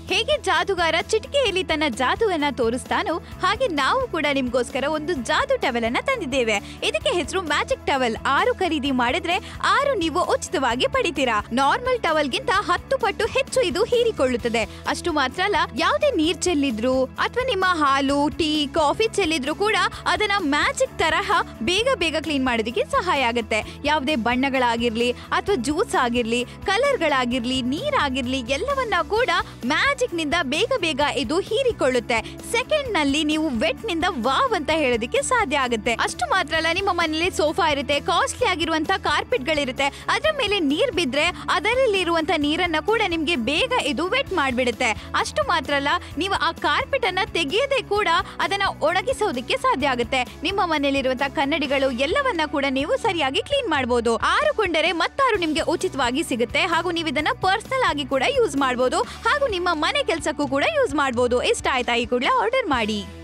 ಹೇಗೆ ಜಾದುಗಾರ ಚಿಟಿಕೆಯಲ್ಲಿ ತನ್ನ ಜಾದುವನ್ನ ತೋರಿಸ್ತಾನೋ ಹಾಗೆ ನಾವು ಕೂಡ ನಿಮ್ಗೋಸ್ಕರ ಒಂದು ಜಾದು ಟವೆಲ್ ಅನ್ನ ತಂದಿದ್ದೇವೆ ಇದಕ್ಕೆ ಹೆಸರು ಮ್ಯಾಜಿಕ್ ಟವೆಲ್ ಆರು ಖರೀದಿ ಮಾಡಿದ್ರೆ ಆರು ನೀವು ಉಚಿತವಾಗಿ ಪಡಿತೀರಾ ನಾರ್ಮಲ್ ಟವಲ್ಗಿಂತ ಹತ್ತು ಪಟ್ಟು ಹೆಚ್ಚು ಇದು ಹೀರಿಕೊಳ್ಳುತ್ತದೆ ಅಷ್ಟು ಮಾತ್ರ ಅಲ್ಲ ಯಾವುದೇ ನೀರ್ ಚೆಲ್ಲಿದ್ರು ಅಥವಾ ನಿಮ್ಮ ಹಾಲು ಟೀ ಕಾಫಿ ಚೆಲ್ಲಿದ್ರು ಕೂಡ ಅದನ್ನ ಮ್ಯಾಜಿಕ್ ತರಹ ಬೇಗ ಬೇಗ ಕ್ಲೀನ್ ಮಾಡೋದಕ್ಕೆ ಸಹಾಯ ಆಗುತ್ತೆ ಯಾವುದೇ ಬಣ್ಣಗಳಾಗಿರ್ಲಿ ಅಥವಾ ಜ್ಯೂಸ್ ಆಗಿರ್ಲಿ ಕಲರ್ಗಳಾಗಿರ್ಲಿ ನೀರಾಗಿರ್ಲಿ ಎಲ್ಲವನ್ನ ಕೂಡ ಮ್ಯಾಜಿಕ್ ನಿಂದ ಬೇಗ ಬೇಗ ಇದು ಹೀರಿಕೊಳ್ಳುತ್ತೆ ಸೆಕೆಂಡ್ ನಲ್ಲಿ ನೀವು ವೆಟ್ ನಿಂದ ವಾವ್ ಅಂತ ಹೇಳೋದಕ್ಕೆ ಸಾಧ್ಯ ಆಗುತ್ತೆ ಅಷ್ಟು ಮಾತ್ರ ಅಲ್ಲ ನಿಮ್ಮ ಮನೇಲಿ ಸೋಫಾ ಇರುತ್ತೆ ಕಾಸ್ಟ್ಲಿ ಆಗಿರುವಂತ ಕಾರ್ಪೆಟ್ ಗಳಿರುತ್ತೆ ಅದರ ಮೇಲೆ ನೀರ್ ಬಿದ್ರೆ ಅದರಲ್ಲಿರುವಂತ ನೀರನ್ನ ಕೂಡ ನಿಮ್ಗೆ ಬೇಗ ಇದು ವೆಟ್ ಮಾಡ್ಬಿಡುತ್ತೆ ಅಷ್ಟು ಮಾತ್ರ ಅಲ್ಲ ನೀವು ಆ ಕಾರ್ಪೆಟ್ ಅನ್ನ ತೆಗೆಯದೆ ಕೂಡ ಅದನ್ನ ಒಣಗಿಸೋದಕ್ಕೆ ಸಾಧ್ಯ ಆಗುತ್ತೆ ನಿಮ್ಮ ಮನೆಯಲ್ಲಿರುವಂತಹ ಕನ್ನಡಿಗಳು ಎಲ್ಲವನ್ನ ಕೂಡ ನೀವು ಸರಿಯಾಗಿ ಕ್ಲೀನ್ ಮಾಡಬಹುದು ಆರು ಕೊಂಡರೆ ಮತ್ತಾರು ನಿಮ್ಗೆ ಉಚಿತವಾಗಿ ಸಿಗುತ್ತೆ ಹಾಗೂ ನೀವು ಇದನ್ನ ಪರ್ಸನಲ್ ಆಗಿ ಕೂಡ ಯೂಸ್ ಮಾಡಬಹುದು ಹಾಗೂ ನಿಮ್ಮ ಮನೆ ಕೆಲಸಕ್ಕೂ ಕೂಡ ಯೂಸ್ ಮಾಡಬಹುದು ಇಷ್ಟ ಆಯ್ತಾ ಈ ಕೂಡಲೇ ಆರ್ಡರ್ ಮಾಡಿ